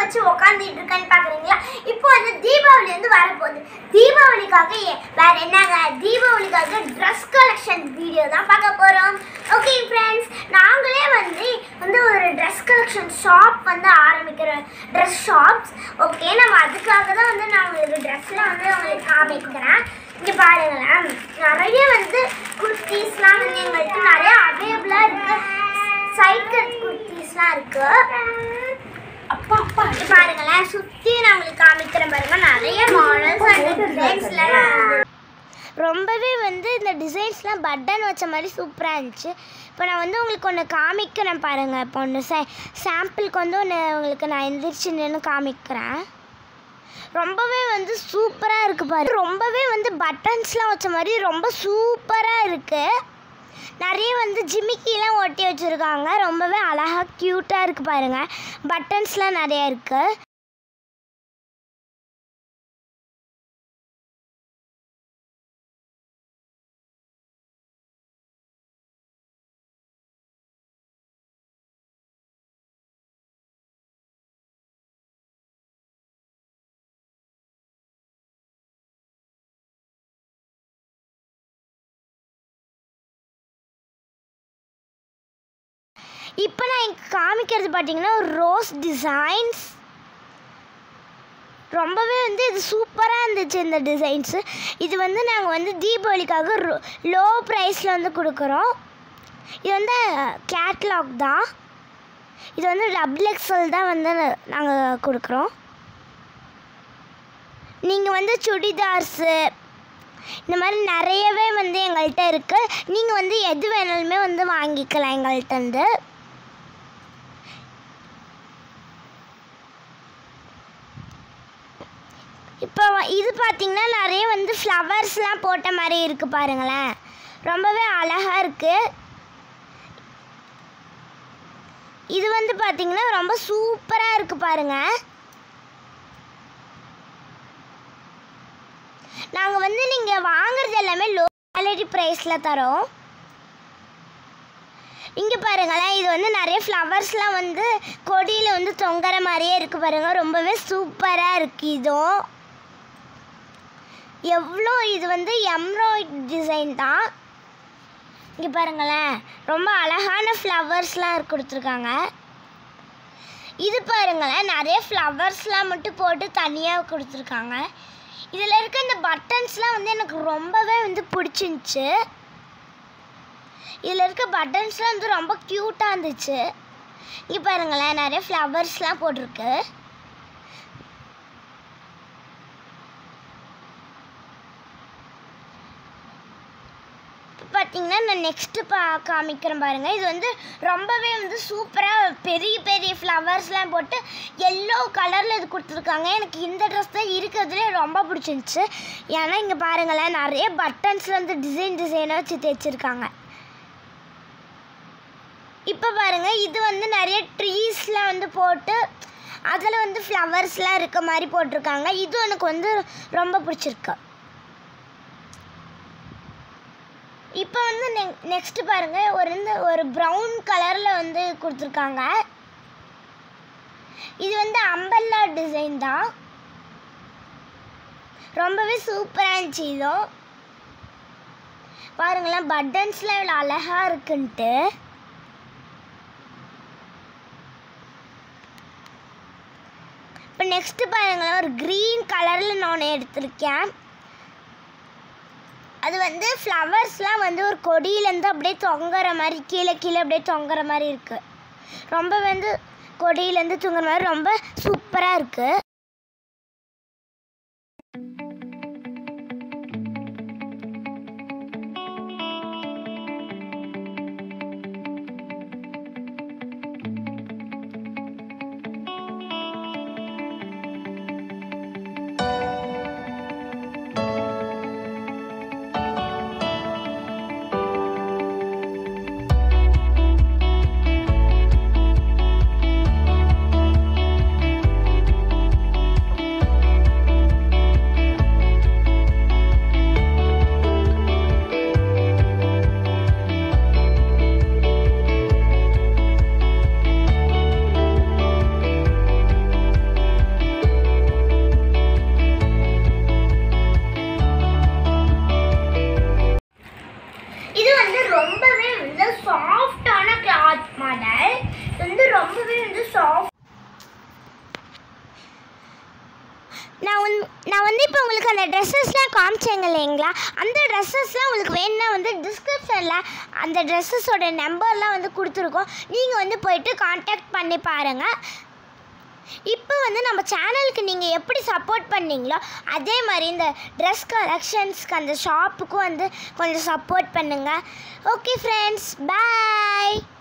வச்சு உக்காந்துட்டு இருக்கேன்னு பாக்குறீங்களா இப்போ வந்து தீபாவளி வந்து வரப்போகுது தீபாவளிக்காக ஏ- வேற என்னங்க தீபாவளிக்காக ட்ரெஸ் கலெக்ஷன் வீடியோ தான் பார்க்க போறோம் ஓகே ஃப்ரெண்ட்ஸ் நாங்களே வந்து வந்து ஒரு ட்ரெஸ் கலெக்ஷன் ஷாப் வந்து ஆரம்பிக்கிறோம் ட்ரெஸ் ஷாப்ஸ் ஓகே நம்ம அதுக்காக தான் வந்து நான் உங்களுக்கு ட்ரெஸ்லாம் வந்து உங்களுக்கு காமிக்கிறேன் இங்கே பாருங்களேன் நிறைய வந்து குர்த்திஸ்லாம் வந்து எங்கள்கிட்ட நிறைய அவைலபிளாக இருக்கு சைட் கட் குர்த்திஸ்லாம் இருக்கு அப்பா அப்பா இங்க பாருங்களேன் சுற்றி நான் உங்களுக்கு காமிக்கிறேன் பாருங்க நிறைய மாடல்ஸ் அண்ட் டிசைன்ஸ்லாம் ரொம்பவே வந்து இந்த டிசைன்ஸ்லாம் பட்டன் வச்ச மாதிரி சூப்பராக இருந்துச்சு இப்போ நான் வந்து உங்களுக்கு ஒன்று காமிக்கிறேன் பாருங்கள் இப்போ ஒன்று சே சாம்பிளுக்கு வந்து ஒன்று உங்களுக்கு நான் எந்திரிச்சு நின்று காமிக்கிறேன் ரொம்பவே வந்து சூப்பராக இருக்குது பாரு ரொம்பவே வந்து பட்டன்ஸ்லாம் வச்ச மாதிரி ரொம்ப சூப்பராக இருக்குது நிறைய வந்து ஜிமிக்கிலாம் ஒட்டி வச்சுருக்காங்க ரொம்பவே அழகாக க்யூட்டாக இருக்குது பாருங்கள் பட்டன்ஸ்லாம் நிறைய இருக்குது இப்போ நான் இங்க காமிக்கிறது பார்த்தீங்கன்னா ஒரு ரோஸ் டிசைன்ஸ் ரொம்பவே வந்து இது சூப்பராக இருந்துச்சு இந்த டிசைன்ஸு இது வந்து நாங்கள் வந்து தீபாவளிக்காக லோ ப்ரைஸில் வந்து கொடுக்குறோம் இது வந்து கேட்லாக் தான் இது வந்து டபுள் எக்ஸல் தான் வந்து நாங்கள் கொடுக்குறோம் நீங்கள் வந்து சுடிதார்ஸு இந்த மாதிரி நிறையவே வந்து எங்கள்கிட்ட இருக்குது நீங்கள் வந்து எது வேணாலுமே வந்து வாங்கிக்கலாம் எங்கள்கிட்ட இருந்து இப்போ வ- இது பார்த்தீங்கன்னா நிறைய வந்து ஃப்ளவர்ஸ்லாம் போட்ட மாதிரி இருக்குது பாருங்களேன் ரொம்பவே அழகாக இருக்குது இது வந்து பார்த்தீங்கன்னா ரொம்ப சூப்பராக இருக்குது பாருங்கள் நாங்கள் வந்து நீங்கள் வாங்குறது எல்லாமே லோ குவாலிட்டி ப்ரைஸில் தரோம் இங்கே பாருங்களேன் இது வந்து நிறைய ஃப்ளவர்ஸ்லாம் வந்து கொடியில் வந்து தொங்குற மாதிரியே இருக்குது பாருங்கள் ரொம்பவே சூப்பராக இருக்குது இதுவும் எவ்வளோ இது வந்து எம்ராய்ட் டிசைன் தான் இங்கே பாருங்களேன் ரொம்ப அழகான ஃப்ளவர்ஸ்லாம் கொடுத்துருக்காங்க இது பாருங்களேன் நிறைய ஃப்ளவர்ஸ்லாம் மட்டும் போட்டு தனியாக கொடுத்துருக்காங்க இதில் இருக்க இந்த பட்டன்ஸ்லாம் வந்து எனக்கு ரொம்பவே வந்து பிடிச்சிருந்துச்சு இதில் இருக்க பட்டன்ஸ்லாம் வந்து ரொம்ப க்யூட்டாக இருந்துச்சு இங்கே பாருங்களேன் நிறைய ஃப்ளவர்ஸ்லாம் போட்டிருக்கு பார்த்தீங்கன்னா நான் நெக்ஸ்ட்டு பா காமிக்கிறேன் பாருங்கள் இது வந்து ரொம்பவே வந்து சூப்பராக பெரிய பெரிய ஃப்ளவர்ஸ்லாம் போட்டு எல்லோ கலரில் இது கொடுத்துருக்காங்க எனக்கு இந்த ட்ரெஸ் தான் இருக்கிறதுலே ரொம்ப பிடிச்சிருந்துச்சு ஏன்னா இங்கே பாருங்களேன் நிறைய பட்டன்ஸில் வந்து டிசைன் டிசைனாக வச்சு தைச்சிருக்காங்க இப்போ பாருங்கள் இது வந்து நிறைய ட்ரீஸ்லாம் வந்து போட்டு அதில் வந்து ஃப்ளவர்ஸ்லாம் இருக்க மாதிரி போட்டிருக்காங்க இது எனக்கு வந்து ரொம்ப பிடிச்சிருக்கு இப்போ வந்து நெ நெக்ஸ்ட் பாருங்க ஒரு இந்த ஒரு ப்ரௌன் கலரில் வந்து கொடுத்துருக்காங்க இது வந்து அம்பல்லா டிசைன் தான் ரொம்பவே சூப்பராக இருந்துச்சு இதுவும் பாருங்களேன் பட்டன்ஸ்லாம் இவ்வளோ அழகாக இருக்குன்ட்டு இப்போ நெக்ஸ்ட்டு பாருங்களேன் ஒரு க்ரீன் கலரில் நான் ஒன்று எடுத்திருக்கேன் அது வந்து ஃப்ளவர்ஸ்லாம் வந்து ஒரு கொடியிலேருந்து அப்படியே தொங்குற மாதிரி கீழே கீழே அப்படியே தொங்குற மாதிரி இருக்குது ரொம்ப வந்து கொடியிலேருந்து தொங்குற மாதிரி ரொம்ப சூப்பராக இருக்குது உங்களுக்கு அந்த ட்ரெஸ்ஸஸ்லாம் காமிச்சேங்க இல்லைங்களா அந்த ட்ரெஸ்ஸஸ்லாம் உங்களுக்கு வேணும்னா வந்து டிஸ்கிரிப்ஷனில் அந்த ட்ரெஸ்ஸஸோட நம்பர்லாம் வந்து கொடுத்துருக்கோம் நீங்கள் வந்து போயிட்டு காண்டாக்ட் பண்ணி பாருங்கள் இப்போ வந்து நம்ம சேனலுக்கு நீங்கள் எப்படி சப்போர்ட் பண்ணீங்களோ அதே மாதிரி இந்த ட்ரெஸ் கலெக்ஷன்ஸ்க்கு அந்த ஷாப்புக்கும் வந்து கொஞ்சம் சப்போர்ட் பண்ணுங்கள் ஓகே ஃப்ரெண்ட்ஸ் பாய்